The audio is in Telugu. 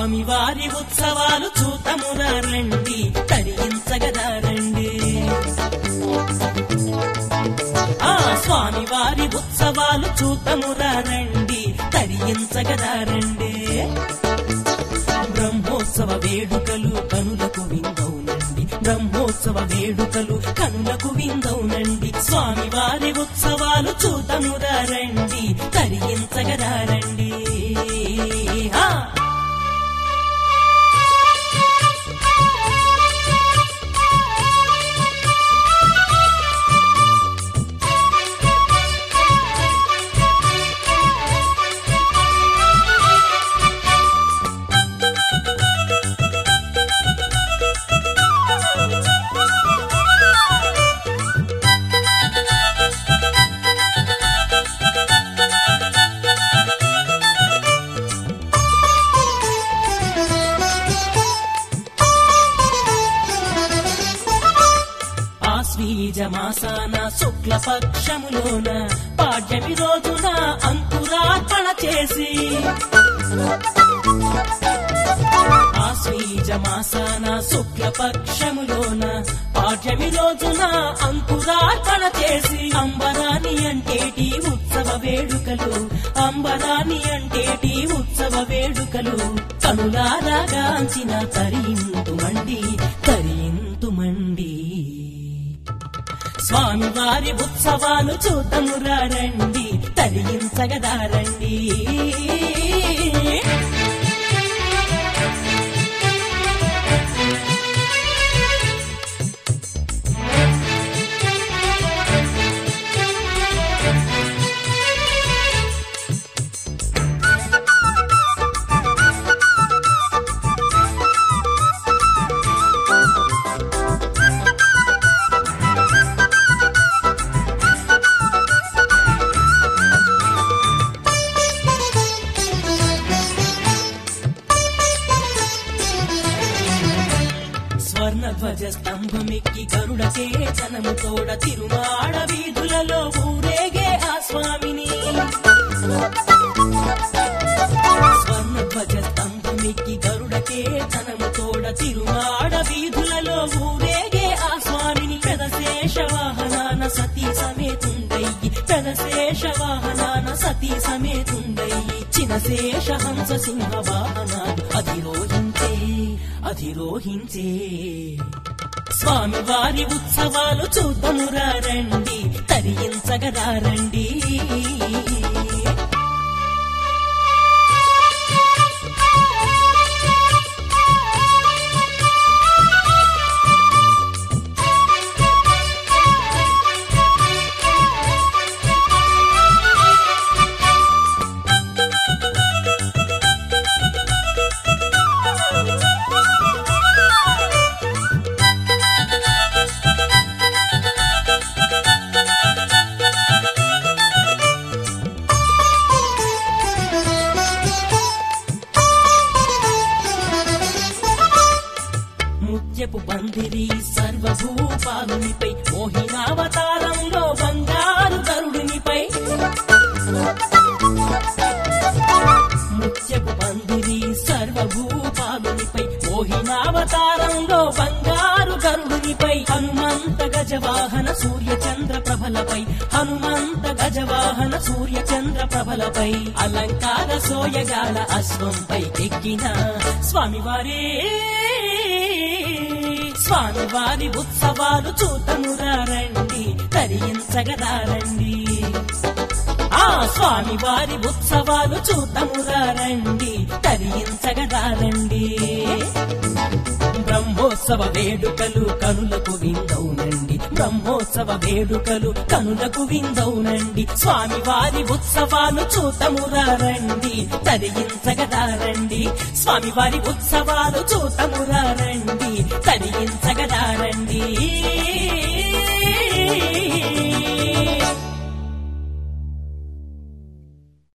స్వామివారి ఉత్సవాలు చూతమురా రండి తరించగదా రండి ఆ స్వామివారి ఉత్సవాలు చూతమురా రండి తరించగదా రండి బ్రహ్మోత్సవ వేడుకలు కనులకు విందవునండి బ్రహ్మోత్సవ వేడుకలు కనులకు విందవునండి స్వామివారి ఉత్సవాలు చూతమురా రండి తరించగదా రండి ఆ ఆశ్వీజ మాసాన శుక్ల పక్షములోన పాడ్యమి రోజున అంకురార్పణ చేసి ఆశ్వీజ మాసాన శుక్ల పక్షములోన పాడ్యమి రోజున అంకురార్పణ చేసి అంబరాని అంటేటి ఉత్సవ వేడుకలు అంబరాని అంటేటి ఉత్సవ వేడుకలు కనులారాగాంచిన తరింతుమండి తరింతుమండి స్వామివారి ఉత్సవాలు చూతమురా రండి తరించగదా రండి స్వర్ణ ధ్వజ స్తంభమిక్కి గరుడకే జనము తోడ తిరుమాడ వీధులలో ఊరేగే ఆ స్వామిని స్వర్ణ ధ్వజ స్తంభమిక్కి గరుడకే జనము తోడ తిరుమాడ వీధులలో ఊరేగే ఆ స్వామిని పెదశేష వాహనాన సతీ సమేతుండయ్యి పెదశేష వాహనాన సతీ సమేతుండయ్యి చినశేష హంస సింహ వాహనాలు అధిరోహించే అధిరోహించే స్వామివారి ఉత్సవాలు చూద్దామురా రండి తరించగదా రండి ముత్యపు పందిరి సర్వభూపాలునిపై మోహినావతారంలో బంగారు గరుడునిపై ముత్యపు పందిరి సర్వభూపాలునిపై మోహినావతారంలో బంగారు గరుడునిపై హనుమంత గజవాహన సూర్య చంద్ర ప్రభలపై హనుమంత గజవాహన సూర్య చంద్ర ప్రభలపై అలంకార సోయగాల అశ్వంపై ఎక్కిన స్వామివారే స్వామివారి ఉత్సవాలు చూతమురా రండి తరించగదా రండి ఆ స్వామివారి ఉత్సవాలు చూతమురా రండి తరించగదా రండి బ్రహ్మోత్సవ వేడుకలు కనులకు విందవునండి బ్రహ్మోత్సవ వేడుకలు కనులకు విందవునండి స్వామివారి ఉత్సవాలు చూతమురా రండి తరించగదా రండి స్వామివారి ఉత్సవాలు చూతమురా రండి తరించగదా రండి